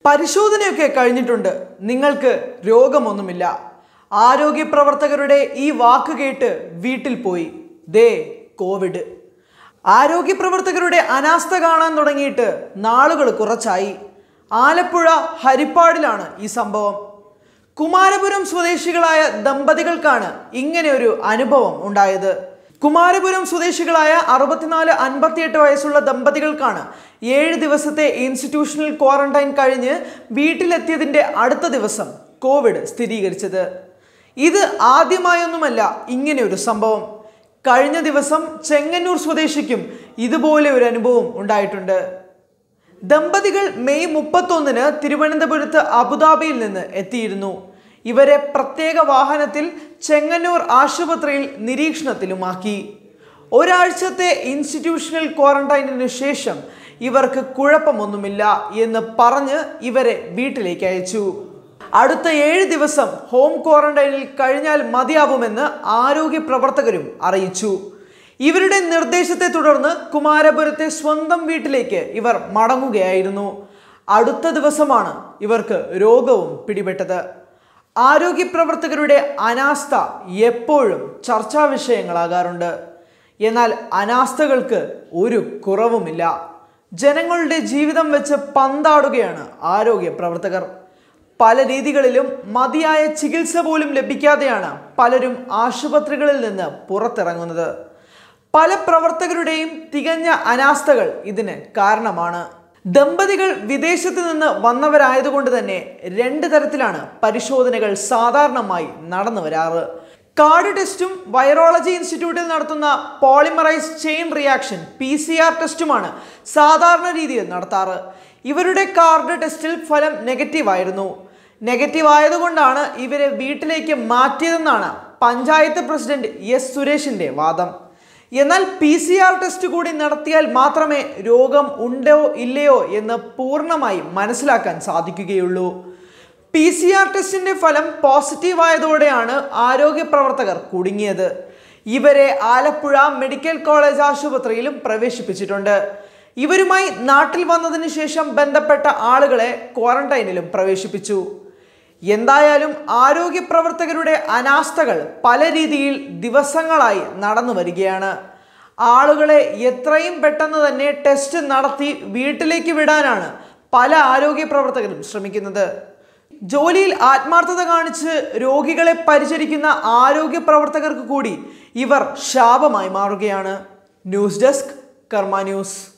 പരിശോധനയൊക്കെ കഴിഞ്ഞിട്ടുണ്ട് നിങ്ങൾക്ക് രോഗമൊന്നുമില്ല ആരോഗ്യ പ്രവർത്തകരുടെ ഈ വാക്ക് കേട്ട് വീട്ടിൽ പോയി ദേ കോവിഡ് ആരോഗ്യ പ്രവർത്തകരുടെ അനാസ്ഥ കാണാൻ തുടങ്ങിയിട്ട് നാളുകൾ കുറച്ചായി ആലപ്പുഴ ഹരിപ്പാടിലാണ് ഈ സംഭവം കുമാരപുരം സ്വദേശികളായ ദമ്പതികൾക്കാണ് ഇങ്ങനെ ഒരു അനുഭവം ഉണ്ടായത് കുമാരപുരം സ്വദേശികളായ അറുപത്തിനാല് അൻപത്തിയെട്ട് വയസ്സുള്ള ദമ്പതികൾക്കാണ് ഏഴ് ദിവസത്തെ ഇൻസ്റ്റിറ്റ്യൂഷണൽ ക്വാറന്റൈൻ കഴിഞ്ഞ് വീട്ടിലെത്തിയതിൻ്റെ അടുത്ത ദിവസം കോവിഡ് സ്ഥിരീകരിച്ചത് ഇത് ആദ്യമായൊന്നുമല്ല ഇങ്ങനെ ഒരു സംഭവം കഴിഞ്ഞ ദിവസം ചെങ്ങന്നൂർ സ്വദേശിക്കും ഇതുപോലെ ഒരു അനുഭവം ഉണ്ടായിട്ടുണ്ട് ദമ്പതികൾ മെയ് മുപ്പത്തൊന്നിന് തിരുവനന്തപുരത്ത് അബുദാബിയിൽ നിന്ന് എത്തിയിരുന്നു ഇവരെ പ്രത്യേക വാഹനത്തിൽ ചെങ്ങന്നൂർ ആശുപത്രിയിൽ നിരീക്ഷണത്തിലുമാക്കി ഒരാഴ്ചത്തെ ഇൻസ്റ്റിറ്റ്യൂഷണൽ ക്വാറന്റൈനിന് ശേഷം ഇവർക്ക് കുഴപ്പമൊന്നുമില്ല എന്ന് പറഞ്ഞ് ഇവരെ വീട്ടിലേക്ക് അയച്ചു അടുത്ത ഏഴ് ദിവസം ഹോം ക്വാറന്റൈനിൽ കഴിഞ്ഞാൽ മതിയാവുമെന്ന് ആരോഗ്യ പ്രവർത്തകരും അറിയിച്ചു ഇവരുടെ നിർദ്ദേശത്തെ തുടർന്ന് കുമാരപുരത്തെ സ്വന്തം വീട്ടിലേക്ക് ഇവർ മടങ്ങുകയായിരുന്നു അടുത്ത ദിവസമാണ് ഇവർക്ക് രോഗവും പിടിപെട്ടത് ആരോഗ്യ പ്രവർത്തകരുടെ അനാസ്ഥ എപ്പോഴും ചർച്ചാ വിഷയങ്ങളാകാറുണ്ട് എന്നാൽ അനാസ്ഥകൾക്ക് ഒരു കുറവുമില്ല ജനങ്ങളുടെ ജീവിതം വെച്ച് പന്താടുകയാണ് ആരോഗ്യ പ്രവർത്തകർ പല രീതികളിലും മതിയായ ചികിത്സ പോലും ലഭിക്കാതെയാണ് പലരും ആശുപത്രികളിൽ നിന്ന് പുറത്തിറങ്ങുന്നത് പല പ്രവർത്തകരുടെയും തികഞ്ഞ അനാസ്ഥകൾ ഇതിന് കാരണമാണ് ദമ്പതികൾ വിദേശത്ത് നിന്ന് വന്നവരായതുകൊണ്ട് തന്നെ രണ്ട് തരത്തിലാണ് പരിശോധനകൾ സാധാരണമായി നടന്നു വരാറ് കാർഡ് ടെസ്റ്റും വൈറോളജി ഇൻസ്റ്റിറ്റ്യൂട്ടിൽ നടത്തുന്ന polymerase chain reaction P C R ടെസ്റ്റുമാണ് സാധാരണ രീതിയിൽ നടത്താറ് ഇവരുടെ കാർഡ് ടെസ്റ്റിൽ ഫലം നെഗറ്റീവ് ആയിരുന്നു നെഗറ്റീവ് ആയതുകൊണ്ടാണ് ഇവരെ വീട്ടിലേക്ക് മാറ്റിയതെന്നാണ് പഞ്ചായത്ത് പ്രസിഡന്റ് എസ് സുരേഷിന്റെ വാദം എന്നാൽ പി സി ആർ ടെസ്റ്റ് കൂടി നടത്തിയാൽ മാത്രമേ രോഗം ഉണ്ടോ ഇല്ലയോ എന്ന് പൂർണ്ണമായി മനസ്സിലാക്കാൻ സാധിക്കുകയുള്ളൂ പി സി ആർ ടെസ്റ്റിന്റെ ഫലം പോസിറ്റീവ് ആയതോടെയാണ് ആരോഗ്യ പ്രവർത്തകർ കുടുങ്ങിയത് ഇവരെ ആലപ്പുഴ മെഡിക്കൽ കോളേജ് ആശുപത്രിയിലും പ്രവേശിപ്പിച്ചിട്ടുണ്ട് ഇവരുമായി നാട്ടിൽ വന്നതിന് ശേഷം ബന്ധപ്പെട്ട ആളുകളെ ക്വാറന്റൈനിലും പ്രവേശിപ്പിച്ചു എന്തായാലും ആരോഗ്യ പ്രവർത്തകരുടെ അനാസ്ഥകൾ പല രീതിയിൽ ദിവസങ്ങളായി നടന്നു വരികയാണ് ആളുകളെ എത്രയും പെട്ടെന്ന് തന്നെ ടെസ്റ്റ് നടത്തി വീട്ടിലേക്ക് വിടാനാണ് പല ആരോഗ്യ പ്രവർത്തകരും ശ്രമിക്കുന്നത് ജോലിയിൽ ആത്മാർത്ഥത കാണിച്ച് രോഗികളെ പരിചരിക്കുന്ന ആരോഗ്യ പ്രവർത്തകർക്ക് കൂടി ഇവർ ശാപമായി മാറുകയാണ് ന്യൂസ് ഡെസ്ക് കർമ്മ ന്യൂസ്